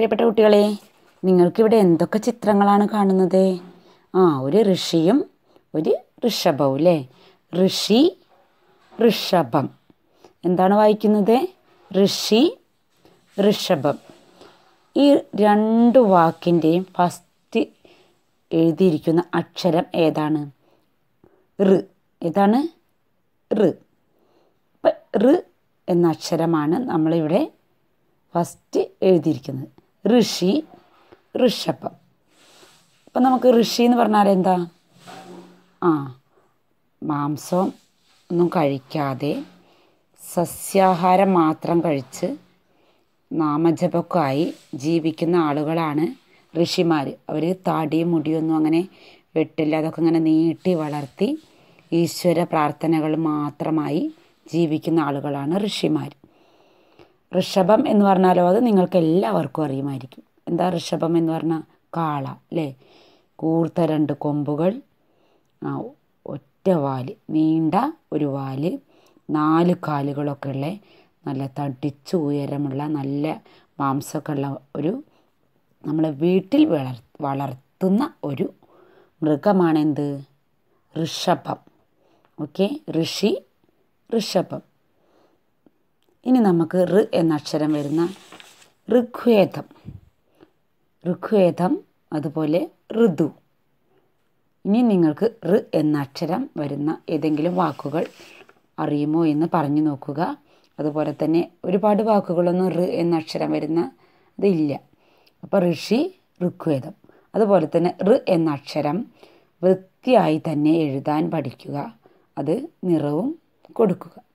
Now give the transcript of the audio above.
പ്രിയപ്പെട്ട കുട്ടികളെ നിങ്ങൾക്കിവിടെ എന്തൊക്കെ ചിത്രങ്ങളാണ് കാണുന്നത് ആ ഒരു ഋഷിയും ഒരു ഋഷഭവും അല്ലേ ഋഷി ഋഷഭം എന്താണ് വായിക്കുന്നത് ഋഷി ഋഷഭം ഈ രണ്ട് വാക്കിൻ്റെയും ഫസ്റ്റ് എഴുതിയിരിക്കുന്ന അക്ഷരം ഏതാണ് ഋ ഏതാണ് ഋ അപ്പം ഋ എന്ന അക്ഷരമാണ് നമ്മളിവിടെ ഫസ്റ്റ് എഴുതിയിരിക്കുന്നത് ഋഷി ഋഷഭം അപ്പം നമുക്ക് ഋഷി എന്ന് പറഞ്ഞാൽ എന്താ ആ മാംസം ഒന്നും കഴിക്കാതെ സസ്യാഹാരം മാത്രം കഴിച്ച് നാമജപമൊക്കെയായി ജീവിക്കുന്ന ആളുകളാണ് ഋഷിമാർ അവർ താടിയും മുടിയൊന്നും അങ്ങനെ വെട്ടില്ല അതൊക്കെ ഇങ്ങനെ നീട്ടി വളർത്തി ഈശ്വര പ്രാർത്ഥനകൾ മാത്രമായി ജീവിക്കുന്ന ആളുകളാണ് ഋഷിമാർ ഋഷഭം എന്ന് പറഞ്ഞാലോ അത് നിങ്ങൾക്ക് എല്ലാവർക്കും അറിയുമായിരിക്കും എന്താ ഋഷഭം എന്ന് പറഞ്ഞാൽ കാള അല്ലേ കൂർത്ത രണ്ട് കൊമ്പുകൾ ആ ഒറ്റ വാല് നീണ്ട ഒരു വാല് നാല് കാലുകളൊക്കെ ഉള്ള നല്ല തടിച്ച് ഉയരമുള്ള നല്ല മാംസമൊക്കെ ഉള്ള ഒരു നമ്മളെ വീട്ടിൽ വളർ വളർത്തുന്ന ഒരു മൃഗമാണ് എന്ത് ഋഷഭം ഓക്കെ ഋഷി ഋഷഭം ഇനി നമുക്ക് ഋ എന്ന അക്ഷരം വരുന്ന ഋഗ്വേദം ഋഗ്വേദം അതുപോലെ ഋതു ഇനി നിങ്ങൾക്ക് ഋ എന്ന അക്ഷരം വരുന്ന ഏതെങ്കിലും വാക്കുകൾ അറിയുമോ എന്ന് പറഞ്ഞു നോക്കുക അതുപോലെ തന്നെ ഒരുപാട് വാക്കുകളൊന്നും ഋ എന്ന അക്ഷരം വരുന്ന ഇതില്ല അപ്പോൾ ഋഷി ഋഗ്വേദം അതുപോലെ തന്നെ ഋ എന്ന അക്ഷരം വൃത്തിയായി തന്നെ എഴുതാൻ പഠിക്കുക അത് നിറവും കൊടുക്കുക